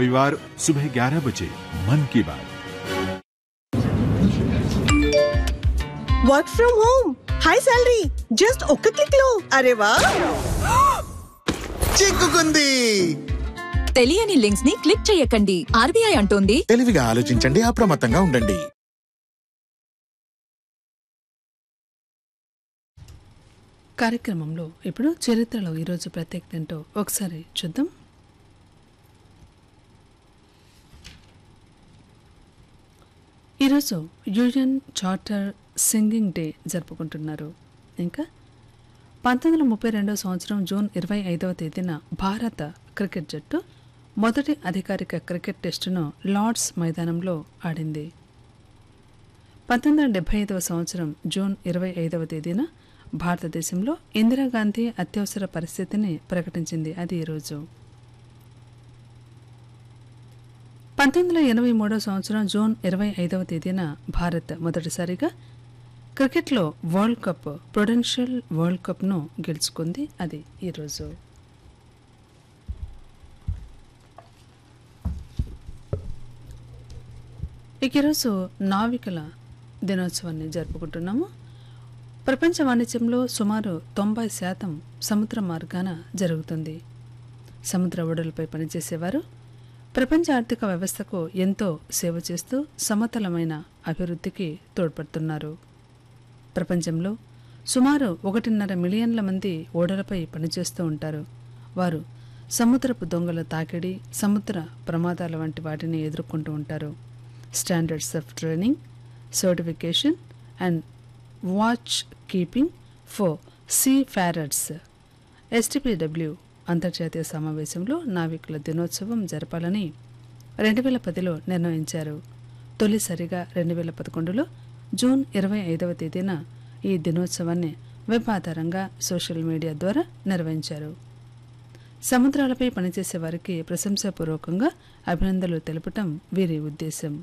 रविवार सुबह 11 बजे Mann Ki Baat work from home high salary just ఒక్క క్లిక్ లో అరే వా చిక్కుకుంది తెలియని లింక్స్ ని క్లిక్ చేయకండి ఆర్బీఐ అంటోంది తెలివిగా ఆలోచించండి అప్రమత్తంగా ఉండండి కార్యక్రమంలో ఇప్పుడు చరిత్రలో ఈరోజు ప్రత్యేకత ఏంటో ఒకసారి చూద్దాం ఈరోజు యూఎన్ చార్టర్ సింగింగ్ డే జరుపుకుంటున్నారు ఇంకా పంతొమ్మిది వందల ముప్పై రెండవ సంవత్సరం జూన్ ఇరవై ఐదవ తేదీన భారత క్రికెట్ జట్టు మొదటి అధికారిక క్రికెట్ టెస్టును లార్డ్స్ మైదానంలో ఆడింది పంతొమ్మిది వందల డెబ్బై ఐదవ సంవత్సరం జూన్ ఇరవై ఐదవ తేదీన భారతదేశంలో ఇందిరాగాంధీ అత్యవసర పరిస్థితిని ప్రకటించింది అది ఈరోజు పంతొమ్మిది వందల ఎనభై మూడవ సంవత్సరం జూన్ ఇరవై ఐదవ తేదీన భారత్ మొదటిసారిగా క్రికెట్లో వరల్డ్ కప్ ప్రొడెన్షియల్ వరల్డ్ కప్ను గెలుచుకుంది అది ఈరోజు ఇక ఈరోజు నావికల దినోత్సవాన్ని జరుపుకుంటున్నాము ప్రపంచ వాణిజ్యంలో సుమారు తొంభై శాతం సముద్ర మార్గాన జరుగుతుంది సముద్ర ఒడలపై పనిచేసేవారు ప్రపంచ ఆర్థిక వ్యవస్థకు ఎంతో సేవ చేస్తూ సమతలమైన అభివృద్ధికి తోడ్పడుతున్నారు ప్రపంచంలో సుమారు ఒకటిన్నర మిలియన్ల మంది ఓడలపై పనిచేస్తూ ఉంటారు వారు సముద్రపు దొంగల తాకిడి సముద్ర ప్రమాదాల వంటి వాటిని ఎదుర్కొంటూ ఉంటారు standards of training certification and watch keeping for seafarers STPW అంతర్జాతీయ సమావేశంలో నావికుల దినోత్సవం జరపాలని రెండు వేల పదిలో నిర్ణయించారు తొలిసారిగా రెండు వేల పదకొండులో జూన్ ఇరవై ఐదవ తేదీన ఈ దినోత్సవాన్ని వెబ్ ఆధారంగా సోషల్ మీడియా ద్వారా నిర్వహించారు సముద్రాలపై పనిచేసే వారికి ప్రశంసాపూర్వకంగా అభినందనలు తెలపటం వీరి ఉద్దేశం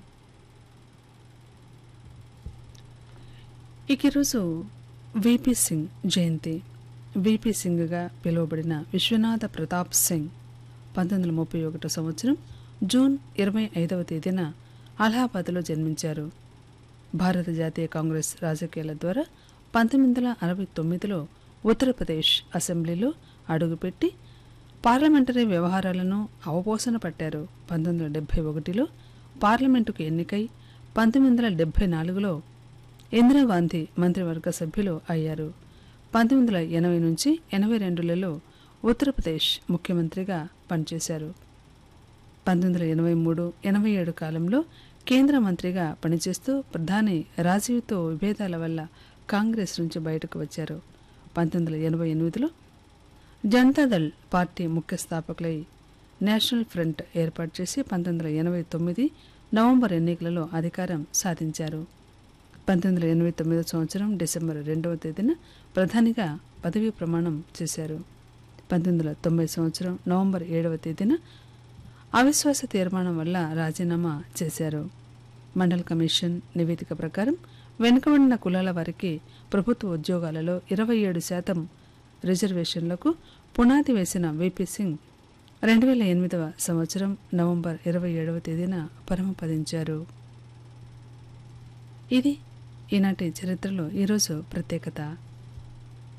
ఇక ఈరోజు విపి సింగ్ జయంతి విపి సింగ్గా పిలువబడిన విశ్వనాథ ప్రతాప్ సింగ్ పంతొమ్మిది వందల ముప్పై ఒకటో సంవత్సరం జూన్ ఇరవై ఐదవ తేదీన అలహాబాద్లో జన్మించారు భారత జాతీయ కాంగ్రెస్ రాజకీయాల ద్వారా పంతొమ్మిది వందల అరవై తొమ్మిదిలో ఉత్తరప్రదేశ్ అసెంబ్లీలో అడుగుపెట్టి పార్లమెంటరీ వ్యవహారాలను అవపోసన పట్టారు పంతొమ్మిది వందల డెబ్బై ఒకటిలో పార్లమెంటుకు ఎన్నికై పంతొమ్మిది వందల డెబ్బై నాలుగులో ఇందిరాగాంధీ మంత్రివర్గ సభ్యులు అయ్యారు పంతొమ్మిది వందల ఎనభై నుంచి ఎనభై రెండులలో ఉత్తరప్రదేశ్ ముఖ్యమంత్రిగా పనిచేశారు పంతొమ్మిది వందల ఎనభై మూడు ఎనభై ఏడు కాలంలో కేంద్ర మంత్రిగా పనిచేస్తూ ప్రధాని రాజీవ్తో విభేదాల వల్ల కాంగ్రెస్ నుంచి బయటకు వచ్చారు పంతొమ్మిది వందల ఎనభై ఎనిమిదిలో జనతాదళ్ పార్టీ ముఖ్య స్థాపకులై నేషనల్ ఫ్రంట్ ఏర్పాటు చేసి పంతొమ్మిది వందల ఎనభై తొమ్మిది నవంబర్ ఎన్నికలలో అధికారం సాధించారు పంతొమ్మిది వందల ఎనభై తొమ్మిదో సంవత్సరం డిసెంబర్ రెండవ తేదీన ప్రధానిగా పదవీ ప్రమాణం చేశారు పంతొమ్మిది వందల తొంభై సంవత్సరం నవంబర్ ఏడవ తేదీన అవిశ్వాస తీర్మానం వల్ల రాజీనామా చేశారు మండల్ కమిషన్ నివేదిక ప్రకారం వెనుకబడిన కులాల వారికి ప్రభుత్వ ఉద్యోగాలలో ఇరవై ఏడు శాతం రిజర్వేషన్లకు పునాది వేసిన విపి సింగ్ రెండు వేల ఎనిమిదవ సంవత్సరం నవంబర్ ఇరవై ఏడవ తేదీన పరమపదించారు ఇది ఈనాటి చరిత్రలో ఈరోజు ప్రత్యేకత